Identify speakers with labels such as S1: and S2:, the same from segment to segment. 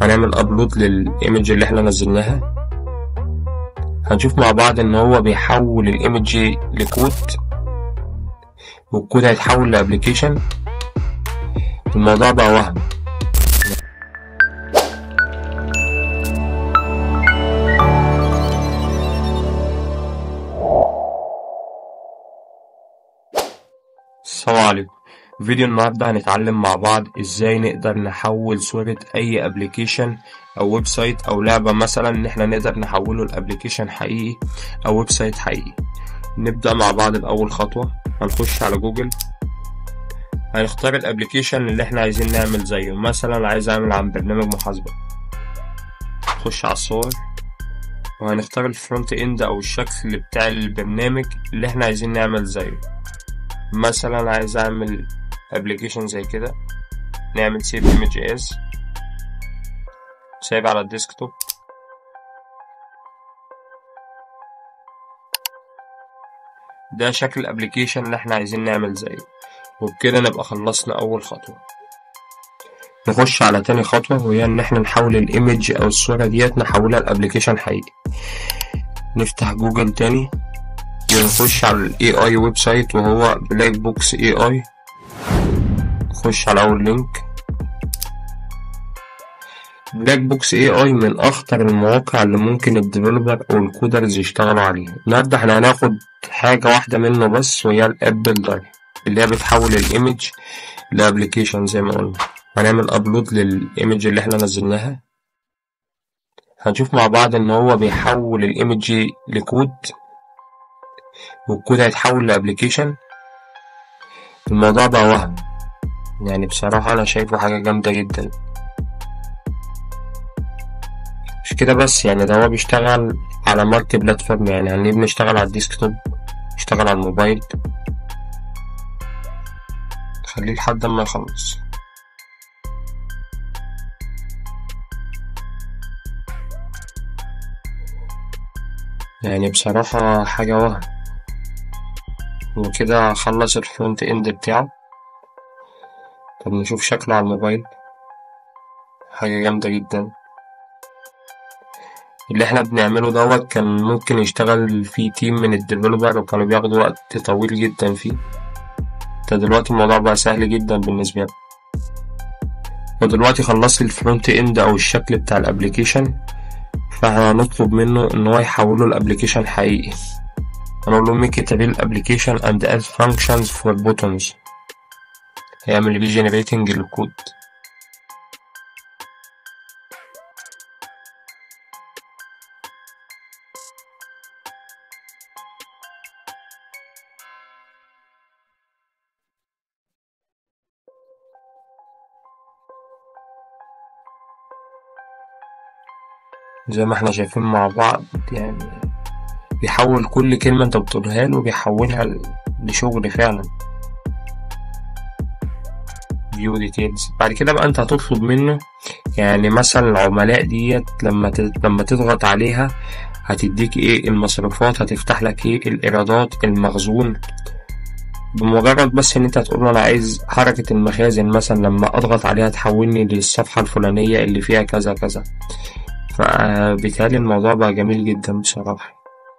S1: هنعمل ابلود للايمج اللي احنا نزلناها هنشوف مع بعض ان هو بيحول الايمج لكود والكود هيتحول لابليكيشن الموضوع بقى وهم السلام عليكم فيديو النهاردة هنتعلم مع بعض ازاي نقدر نحول صورة اي ابلكيشن او ويب سايت او لعبة مثلا ان احنا نقدر نحوله لابلكيشن حقيقي او ويب سايت حقيقي نبدأ مع بعض بأول خطوة هنخش على جوجل هنختار الابلكيشن اللي احنا عايزين نعمل زيه مثلا عايز اعمل عن برنامج محاسبة نخش على الصور وهنختار الفرونت اند او الشكل بتاع البرنامج اللي احنا عايزين نعمل زيه مثلا عايز اعمل ابلكيشن زي كده نعمل سيف ايمج از سايب على الديسكتوب ده شكل الابلكيشن اللي احنا عايزين نعمل زيه وبكده نبقى خلصنا اول خطوة نخش على تاني خطوة وهي ان احنا نحول الايمج او الصورة ديت نحولها لابلكيشن حقيقي نفتح جوجل تاني ونخش على الاي اي ويب سايت وهو بلاك بوكس اي اي نخش على اول لينك بلاك بوكس اي اي من اخطر المواقع اللي ممكن الديفلوبر او الكودرز يشتغلوا عليها النهارده احنا هناخد حاجه واحده منه بس وهي الاب بيلدر اللي هي بتحول الايمج لابلكيشن زي ما قلنا هنعمل ابلود للايمج اللي احنا نزلناها هنشوف مع بعض ان هو بيحول الايمج لكود والكود هيتحول لابلكيشن الموضوع بقى وهم يعني بصراحة أنا شايفه حاجة جامدة جدا مش كده بس يعني ده هو بيشتغل على مالتي بلاتفورم يعني يعني بنشتغل على الديسكتوب نشتغل على الموبايل خليه لحد ما يخلص يعني بصراحة حاجة وهم وكده خلص الفرونت اند بتاعه طب نشوف شكله على الموبايل حاجة جامدة جدا اللي احنا بنعمله دوت كان ممكن يشتغل فيه تيم من الديفلوبر وكانوا بياخدوا وقت طويل جدا فيه ده دلوقتي الموضوع بقى سهل جدا بالنسبة لي ودلوقتي خلصت الفرونت اند او الشكل بتاع الابليكيشن فهنطلب منه ان هو يحوله لابليكيشن حقيقي هنقول له make it a real application and add functions for buttons هيعمل ري جنريتنج للكود زي ما احنا شايفين مع بعض يعني بيحول كل كلمة انت بتقولها له بيحولها لشغل فعلا فيو ديتيلز بعد كده بقى انت هتطلب منه يعني مثلا العملاء ديت لما لما تضغط عليها هتديك ايه المصروفات هتفتح لك ايه الايرادات المخزون بمجرد بس ان انت هتقول له انا عايز حركة المخازن مثلا لما اضغط عليها تحولني للصفحة الفلانية اللي فيها كذا كذا فبالتالي الموضوع بقى جميل جدا بصراحة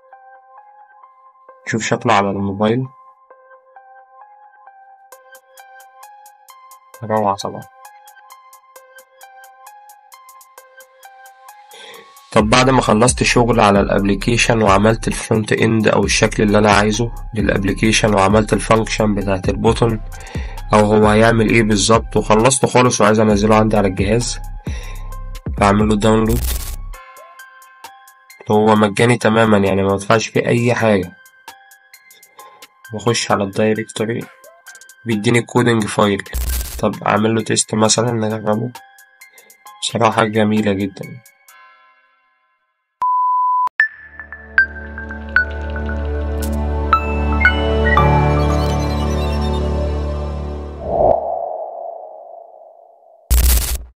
S1: شوف شكله على الموبايل روعة طبعا طب بعد ما خلصت شغل على الابليكيشن وعملت الفرونت اند او الشكل اللي انا عايزه للابليكيشن وعملت الفانكشن بتاعت البوتون او هو هيعمل ايه بالظبط وخلصته خالص وعايز انزله عندي على الجهاز بعمل له داونلود هو مجاني تماما يعني ما بدفعش فيه اي حاجه واخش على الدايركتوري بيديني كودنج فايل طب اعمل له تيست مثلا نجربه بصراحة جميلة جدا